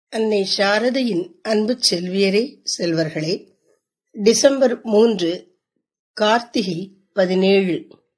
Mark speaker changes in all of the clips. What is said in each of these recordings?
Speaker 1: அன்னை சாரதையின் அன்பு செல்வியரே செல்வர்களே டிசம்பர் மூன்று கார்த்திகை பதினேழு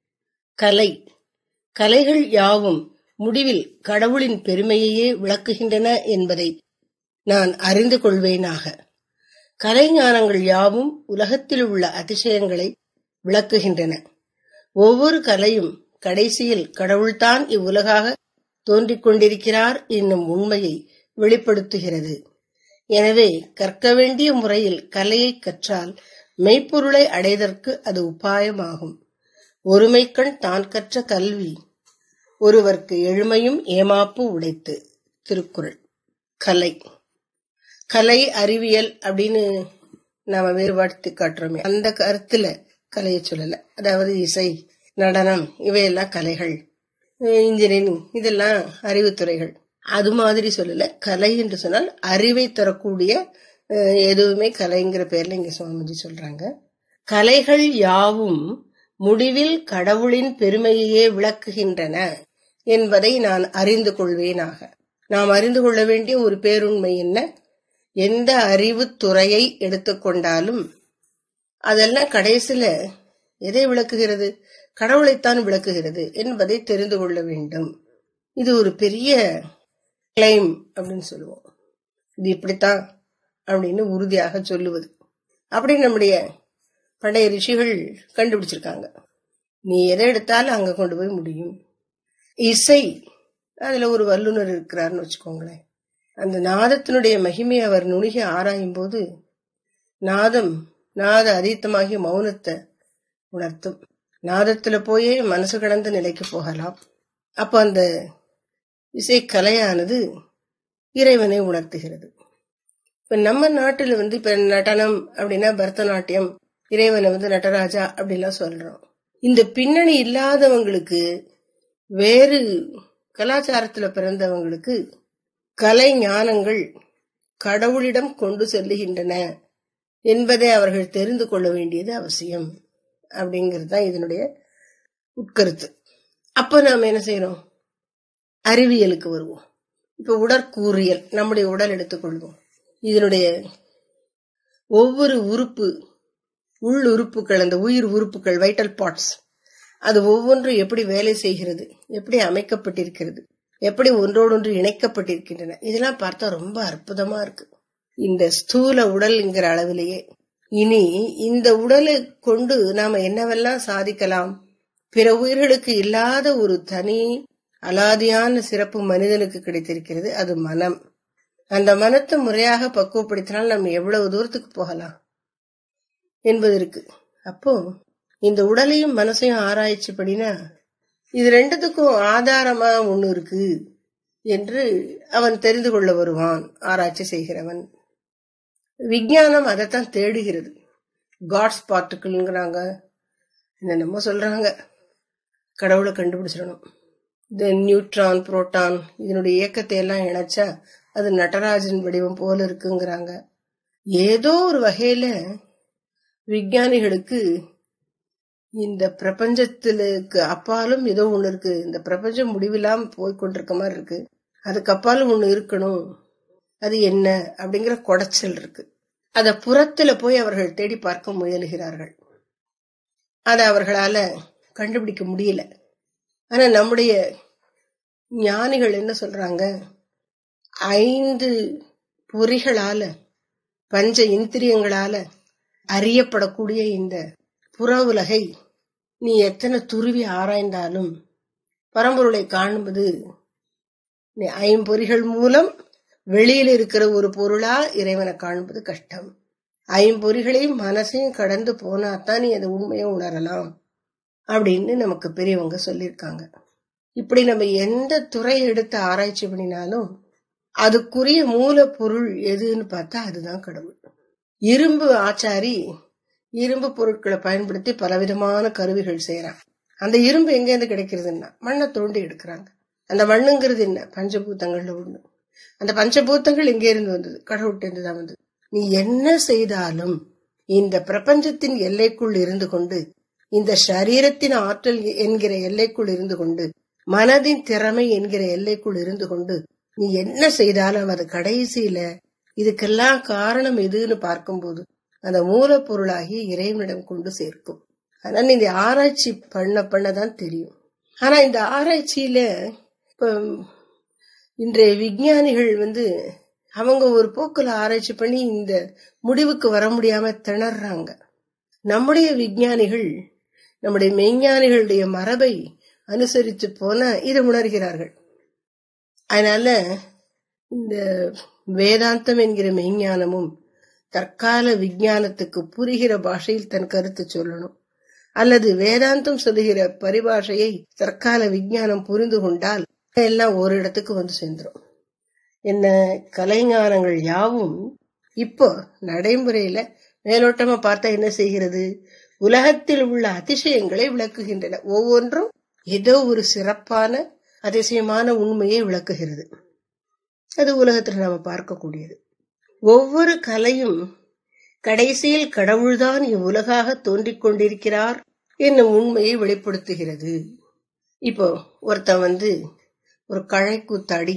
Speaker 1: கலை கலைகள் யாவும் முடிவில் கடவுளின் பெருமையையே விளக்குகின்றன என்பதை நான் அறிந்து கொள்வேனாக கலைஞானங்கள் யாவும் உலகத்தில் உள்ள அதிசயங்களை விளக்குகின்றன ஒவ்வொரு கலையும் கடைசியில் கடவுள்தான் இவ்வுலகாக தோன்றிக் கொண்டிருக்கிறார் என்னும் உண்மையை வெளிப்படுத்துகிறது எனவே கற்க வேண்டிய முறையில் கலையை கற்றால் மெய்ப்பொருளை அடைதற்கு அது உபாயமாகும் ஒருமைக்கண் தான் கற்ற கல்வி ஒருவர்க்கு எழுமையும் ஏமாப்பு உடைத்து திருக்குறள் கலை கலை அறிவியல் அப்படின்னு நாம வேறுபாடுத்தி காட்டுறோமே அந்த கருத்துல கலையை சொல்லல அதாவது இசை நடனம் இவையெல்லாம் கலைகள் இன்ஜினியரிங் இதெல்லாம் அறிவுத்துறைகள் அது மாதிரி சொல்லல கலை என்று சொன்னால் அறிவை தரக்கூடிய எதுவுமே கலைங்கிற பேர்ல இங்க சுவாமிஜி சொல்றாங்க கலைகள் யாவும் முடிவில் கடவுளின் பெருமையையே விளக்குகின்றன என்பதை நான் அறிந்து கொள்வேனாக நாம் அறிந்து கொள்ள வேண்டிய ஒரு பேருண்மை என்ன எந்த அறிவு துறையை எடுத்துக்கொண்டாலும் அதெல்லாம் கடைசியில எதை விளக்குகிறது கடவுளைத்தான் விளக்குகிறது என்பதை தெரிந்து கொள்ள வேண்டும் இது ஒரு பெரிய கிளைம் அப்படின்னு சொல்லுவோம் இது இப்படித்தான் அப்படின்னு உறுதியாக சொல்லுவது அப்படி நம்முடைய பழைய ரிஷிகள் கண்டுபிடிச்சிருக்காங்க நீ எதை எடுத்தாலும் அங்க கொண்டு போய் முடியும் இசை அதுல ஒரு வல்லுநர் இருக்கிறார்னு வச்சுக்கோங்களேன் அந்த நாதத்தினுடைய மகிமை அவர் நுணுகி ஆராயும் போது நாதம் நாத அதீத்தமாகிய மௌனத்தை உணர்த்தும் நாதத்துல போயே மனசு கடந்த நிலைக்கு போகலாம் அப்ப அந்த இசை கலையானது இறைவனை உணர்த்துகிறது இப்ப நம்ம நாட்டுல வந்து இப்ப நடனம் அப்படின்னா பரதநாட்டியம் இறைவனை வந்து நடராஜா அப்படிலாம் சொல்றோம் இந்த பின்னணி இல்லாதவங்களுக்கு வேறு கலாச்சாரத்துல பிறந்தவங்களுக்கு கலை ஞானங்கள் கடவுளிடம் கொண்டு செல்லுகின்றன என்பதை அவர்கள் தெரிந்து கொள்ள வேண்டியது அவசியம் அப்படிங்கிறது தான் இதனுடைய உட்கருத்து அப்ப நாம என்ன செய்யறோம் அறிவியலுக்கு வருவோம் இப்ப உடற்கூறியல் நம்முடைய உடல் எடுத்துக்கொள்வோம் இதனுடைய ஒவ்வொரு உறுப்பு உள் உறுப்புகள் அந்த உயிர் உறுப்புகள் வைட்டல் பார்ட்ஸ் அது ஒவ்வொன்றும் எப்படி வேலை செய்கிறது எப்படி அமைக்கப்பட்டிருக்கிறது எப்படி ஒன்றோடொன்று இணைக்கப்பட்டிருக்கின்றன இதெல்லாம் பார்த்தா ரொம்ப அற்புதமா இருக்கு இந்த ஸ்தூல உடல்ங்கிற அளவிலேயே இனி இந்த உடலை கொண்டு நாம என்னவெல்லாம் சாதிக்கலாம் பிற உயிர்களுக்கு இல்லாத ஒரு தனி அலாதியான சிறப்பு மனிதனுக்கு கிடைத்திருக்கிறது அது மனம் அந்த மனத்தை முறையாக பக்குவப்படுத்தினால் நம்ம எவ்வளவு தூரத்துக்கு போகலாம் என்பது இருக்கு அப்போ இந்த உடலையும் மனசையும் ஆராய்ச்சி பண்ணினா இது ரெண்டுத்துக்கும் ஆதாரமா ஒண்ணு இருக்கு என்று அவன் தெரிந்து கொள்ள வருவான் ஆராய்ச்சி செய்கிறவன் விஞ்ஞானம் அதைத்தான் தேடுகிறது காட்ஸ் பார்ட்டிக்கிள்ங்கிறாங்க என்னென்னமோ சொல்றாங்க கடவுளை கண்டுபிடிச்சிடணும் இந்த நியூட்ரான் புரோட்டான் இதனுடைய இயக்கத்தை எல்லாம் இணைச்சா அது நடராஜன் வடிவம் போல இருக்குங்கிறாங்க ஏதோ ஒரு வகையில விஞ்ஞானிகளுக்கு இந்த பிரபஞ்சத்திலுக்கு அப்பாலும் ஏதோ ஒண்ணு இருக்கு இந்த பிரபஞ்சம் முடிவில்லாம போய்கொண்டிருக்க மாதிரி இருக்கு அதுக்கு அப்பாலும் ஒண்ணு இருக்கணும் அது என்ன அப்படிங்கிற குடைச்சல் இருக்கு அத புறத்துல போய் அவர்கள் தேடி பார்க்க முயலுகிறார்கள் அதை அவர்களால கண்டுபிடிக்க முடியல ஆனா நம்முடைய ஞானிகள் என்ன சொல்றாங்க ஐந்து பொறிகளால பஞ்ச இந்திரியங்களால அறியப்படக்கூடிய இந்த புற உலகை நீ எத்தனை துருவி ஆராய்ந்தாலும் பரம்பொருளை காணும்போது நீ ஐம்பொறிகள் மூலம் வெளியில் இருக்கிற ஒரு பொருளா இறைவனை காண்பது கஷ்டம் ஐம்பொறிகளையும் மனசையும் கடந்து போனாதான் நீ அதை உண்மையை உணரலாம் அப்படின்னு நமக்கு பெரியவங்க சொல்லியிருக்காங்க இப்படி நம்ம எந்த துறையை எடுத்து ஆராய்ச்சி பண்ணினாலும் அதுக்குரிய மூலப்பொருள் எதுன்னு பார்த்தா அதுதான் கடவுள் இரும்பு ஆச்சாரி இரும்பு பொருட்களை பயன்படுத்தி பலவிதமான கருவிகள் செய்யறான் அந்த இரும்பு எங்கேருந்து கிடைக்கிறதுன்னா மண்ணை தோண்டி எடுக்கிறாங்க அந்த மண்ணுங்கிறது என்ன பஞ்சபூத்தங்கள்ல ஒண்ணு அந்த பஞ்சபூத்தங்கள் எங்கே இருந்து வந்தது கடவுள்கிட்ட தான் வந்தது நீ என்ன செய்தாலும் இந்த பிரபஞ்சத்தின் எல்லைக்குள் இருந்து கொண்டு இந்த சரீரத்தின் ஆற்றல் என்கிற எல்லைக்குள் இருந்து கொண்டு மனதின் திறமை என்கிற எல்லைக்குள் இருந்து கொண்டு நீ என்ன செய்தாலும் அது கடைசியில இதுக்கெல்லாம் காரணம் எதுன்னு பார்க்கும்போது அந்த மூலப்பொருளாகி இறைவனிடம் கொண்டு சேர்க்கும் அதனால நீ இந்த ஆராய்ச்சி பண்ண பண்ணதான் தெரியும் ஆனா இந்த ஆராய்ச்சியில இப்ப இன்றைய விஞ்ஞானிகள் வந்து அவங்க ஒரு போக்குல ஆராய்ச்சி பண்ணி இந்த முடிவுக்கு வர முடியாம திணறாங்க நம்முடைய விஞ்ஞானிகள் நம்முடைய மெய்ஞானிகளுடைய மரபை அனுசரித்து போன இதை உணர்கிறார்கள் அதனால இந்த வேதாந்தம் என்கிற மெய்ஞானமும் தற்கால விஞ்ஞானத்துக்கு புரிகிற பாஷையில் தன் கருத்து சொல்லணும் அல்லது வேதாந்தம் சொல்லுகிற பரிபாஷையை தற்கால விஞ்ஞானம் புரிந்து கொண்டால் எல்லாம் ஒரு இடத்துக்கு வந்து சேர்ந்துரும் என்ன கலைஞானங்கள் யாவும் இப்போ நடைமுறையில மேலோட்டமா பார்த்தா என்ன செய்கிறது உலகத்தில் உள்ள அதிசயங்களை விளக்குகின்றன ஒவ்வொன்றும் ஏதோ ஒரு சிறப்பான அதிசயமான உண்மையை விளக்குகிறது அது உலகத்தில் நாம பார்க்கக்கூடியது ஒவ்வொரு கலையும் கடைசியில் கடவுள்தான் இவ்வுலகாக தோன்றிக் கொண்டிருக்கிறார் என்னும் உண்மையை வெளிப்படுத்துகிறது இப்போ ஒருத்தன் வந்து ஒரு கழைக்கூத்தடி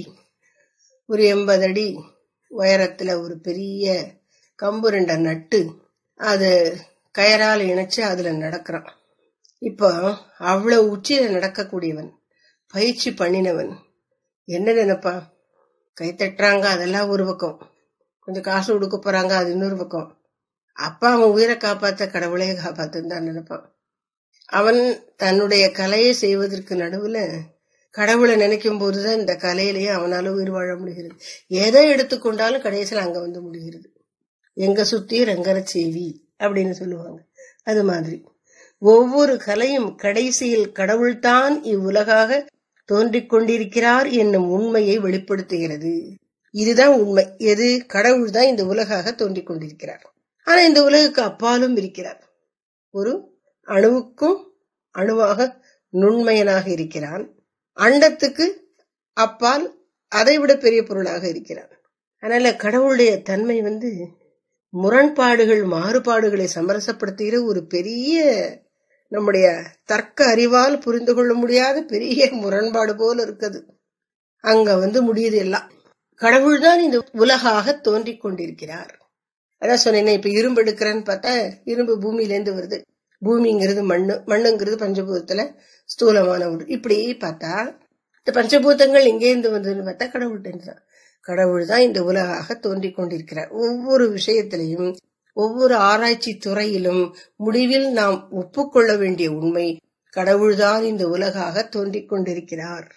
Speaker 1: ஒரு எண்பது அடி உயரத்துல ஒரு பெரிய கம்பு ரெண்டை நட்டு அதை கயரால் இணைச்சு அதுல நடக்கிறான் இப்போ அவ்வளவு உச்சியில நடக்கக்கூடியவன் பயிற்சி பண்ணினவன் என்ன நினைப்பான் கை தட்டுறாங்க அதெல்லாம் ஒரு பக்கம் கொஞ்சம் காசு கொடுக்க போறாங்க அது இன்னொரு பக்கம் அப்பா அவன் உயிரை காப்பாத்த கடவுளையே காப்பாத்துன்னு தான் நினைப்பான் அவன் தன்னுடைய கலையை செய்வதற்கு நடுவுல கடவுளை நினைக்கும் போதுதான் இந்த கலையிலேயே அவனால உயிர் வாழ முடிகிறது எதை எடுத்துக்கொண்டாலும் கடைசியில் அங்க வந்து முடிகிறது எங்க சுத்தி ரங்கர செய்வி அப்படின்னு சொல்லுவாங்க அது மாதிரி ஒவ்வொரு கலையும் கடைசியில் கடவுள்தான் இவ்வுலகாக தோன்றிக் கொண்டிருக்கிறார் என்னும் உண்மையை வெளிப்படுத்துகிறது இதுதான் உண்மை எது கடவுள் தான் இந்த உலகாக தோன்றிக் கொண்டிருக்கிறார் ஆனா இந்த உலகுக்கு அப்பாலும் இருக்கிறார் ஒரு அணுவுக்கும் அணுவாக நுண்மையனாக இருக்கிறான் அண்டத்துக்கு அப்பால் அதை விட பெரிய பொருளாக இருக்கிறான் அதனால கடவுளுடைய தன்மை வந்து முரண்பாடுகள் மாறுபாடுகளை சமரசப்படுத்துகிற ஒரு பெரிய நம்முடைய தர்க்க அறிவால் புரிந்து கொள்ள முடியாத பெரிய முரண்பாடு போல இருக்குது அங்க வந்து முடியுது எல்லாம் கடவுள் தான் இந்த உலகாக தோன்றிக் கொண்டிருக்கிறார் அதான் சொன்னேன் இப்ப இரும்பு எடுக்கிறேன்னு பார்த்தா இரும்பு பூமியில இருந்து வருது பூமிங்கிறது மண்ணு மண்ணுங்கிறது பஞ்சபூதத்துல ஸ்தூலமான ஒன்று இப்படி பார்த்தா இந்த பஞ்சபூதங்கள் எங்கேருந்து வந்ததுன்னு பார்த்தா கடவுள்கிட்ட தான் கடவுள் தான் இந்த உலகாக தோன்றிக் கொண்டிருக்கிறார் ஒவ்வொரு விஷயத்திலையும் ஒவ்வொரு ஆராய்ச்சி துறையிலும் முடிவில் நாம் ஒப்புக்கொள்ள வேண்டிய உண்மை கடவுள்தான் இந்த உலகாக தோன்றிக் கொண்டிருக்கிறார்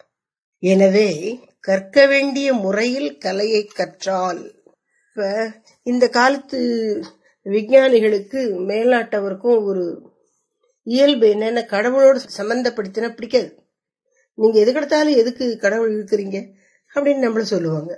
Speaker 1: எனவே கற்க வேண்டிய முறையில் கலையை கற்றால் இப்ப இந்த காலத்து விஞ்ஞானிகளுக்கு மேல்நாட்டவருக்கும் ஒரு இயல்பு என்னன்னா கடவுளோடு சம்பந்தப்படுத்தினா பிடிக்காது நீங்க எதுக்கெடுத்தாலும் எதுக்கு கடவுள் இருக்கிறீங்க அப்படின்னு நம்மள சொல்லுவாங்க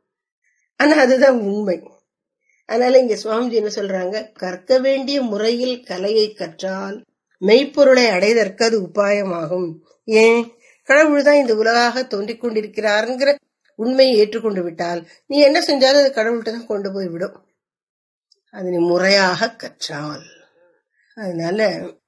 Speaker 1: ஆனா அதுதான் உண்மை அதனால இங்க சுவாமிஜி என்ன சொல்றாங்க கற்க வேண்டிய முறையில் கலையை கற்றால் மெய்ப்பொருளை அடைதற்கு அது உபாயமாகும் ஏன் கடவுள் தான் இந்த உலகாக தோன்றிக் கொண்டிருக்கிறாருங்கிற உண்மையை ஏற்றுக்கொண்டு விட்டால் நீ என்ன செஞ்சாலும் அது கடவுள்கிட்ட தான் கொண்டு போய் விடும் அது நீ முறையாக கற்றால் அதனால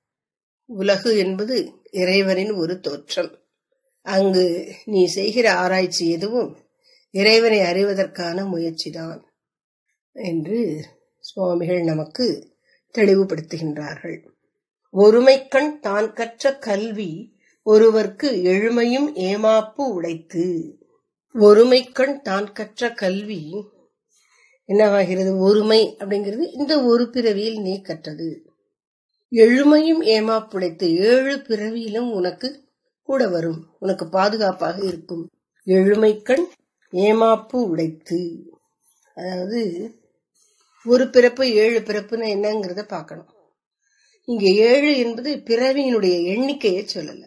Speaker 1: உலகு என்பது இறைவனின் ஒரு தோற்றம் அங்கு நீ செய்கிற ஆராய்ச்சி எதுவும் இறைவனை அறிவதற்கான முயற்சிதான் என்று சுவாமிகள் நமக்கு தெளிவுபடுத்துகின்றார்கள் ஒருமைக்கண் தான் கற்ற கல்வி ஒருவர்க்கு எழுமையும் ஏமாப்பு உடைத்து ஒருமைக்கண் தான் கற்ற கல்வி என்னவாகிறது ஒருமை அப்படிங்கிறது இந்த ஒரு பிறவியில் நீ கற்றது எழுமையும் ஏமாப்புடைத்து ஏழு பிறவியிலும் உனக்கு கூட வரும் உனக்கு பாதுகாப்பாக இருக்கும் எழுமைக்கண் ஏமாப்பு உடைத்து அதாவது ஒரு பிறப்பு ஏழு பிறப்புன்னு என்னங்கிறத பார்க்கணும் இங்க ஏழு என்பது பிறவியினுடைய எண்ணிக்கையை சொல்லல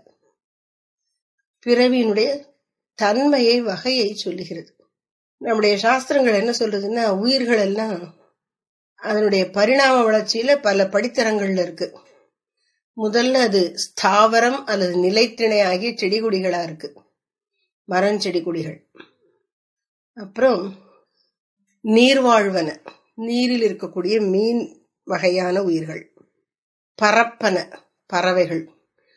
Speaker 1: பிறவியினுடைய தன்மையை வகையை சொல்லுகிறது நம்முடைய சாஸ்திரங்கள் என்ன சொல்றதுன்னா உயிர்கள் எல்லாம் அதனுடைய பரிணாம வளர்ச்சியில பல படித்தரங்கள்ல இருக்கு முதல்ல அது ஸ்தாவரம் அல்லது நிலைத்திணை ஆகிய செடி கொடிகளா இருக்கு மரஞ்செடி கொடிகள் அப்புறம் நீர்வாழ்வன நீரில் இருக்கக்கூடிய மீன் வகையான உயிர்கள் பரப்பன பறவைகள்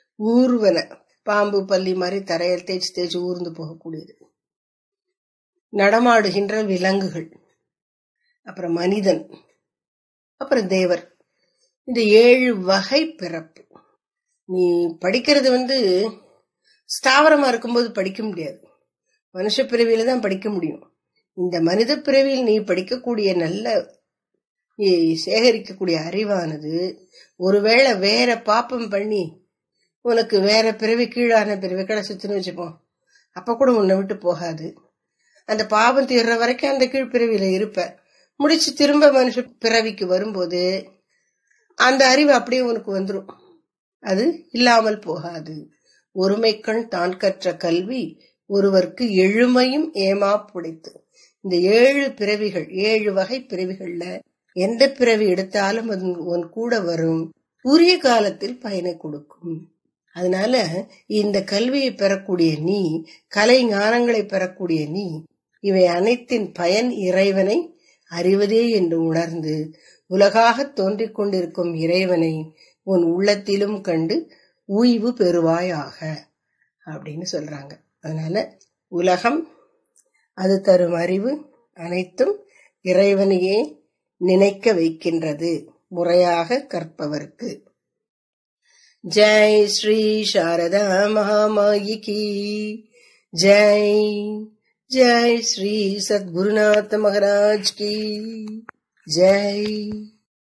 Speaker 1: ஊர்வன பாம்பு பள்ளி மாதிரி தரையில் தேய்ச்சி தேய்ச்சி ஊர்ந்து போகக்கூடியது நடமாடுகின்ற விலங்குகள் அப்புறம் மனிதன் அப்புறம் தேவர் இந்த ஏழு வகை பிறப்பு நீ படிக்கிறது வந்து ஸ்தாவரமா இருக்கும்போது படிக்க முடியாது மனுஷ பிறவியில தான் படிக்க முடியும் இந்த மனித பிறவியில் நீ படிக்கக்கூடிய நல்ல நீ சேகரிக்கக்கூடிய அறிவானது ஒருவேளை வேற பாப்பம் பண்ணி உனக்கு வேற பிறவி கீழான பிறவி கிடைச்சிச்சுன்னு வச்சுப்போம் அப்ப கூட உன்னை விட்டு போகாது அந்த பாவம் தீர்ற வரைக்கும் அந்த கீழ்பிறவியில இருப்ப முடிச்சு திரும்ப மனுஷ பிறவிக்கு வரும்போது அந்த அறிவு அப்படியே உனக்கு வந்துடும் அது இல்லாமல் போகாது ஒருமைக்கண் தான் கற்ற கல்வி ஒருவருக்கு எழுமையும் ஏமா புடைத்து இந்த ஏழு பிறவிகள் ஏழு வகை பிறவிகள்ல எந்த பிறவி எடுத்தாலும் அது உன் கூட வரும் உரிய காலத்தில் பயனை கொடுக்கும் அதனால இந்த கல்வியை பெறக்கூடிய நீ கலை ஞானங்களை பெறக்கூடிய நீ இவை அனைத்தின் பயன் இறைவனை அறிவதே என்று உணர்ந்து உலகாக தோன்றிக் கொண்டிருக்கும் இறைவனை உன் உள்ளத்திலும் கண்டு உய்வு பெறுவாயாக அப்படின்னு சொல்றாங்க அதனால உலகம் அது தரும் அறிவு அனைத்தும் இறைவனையே நினைக்க வைக்கின்றது முறையாக கற்பவருக்கு ஜெய் ஸ்ரீ சாரதா மகாமாயி கி ஜெய் ஜெய் ஸ்ரீ சத்குருநாத் மகாராஜ் கி ஜெய்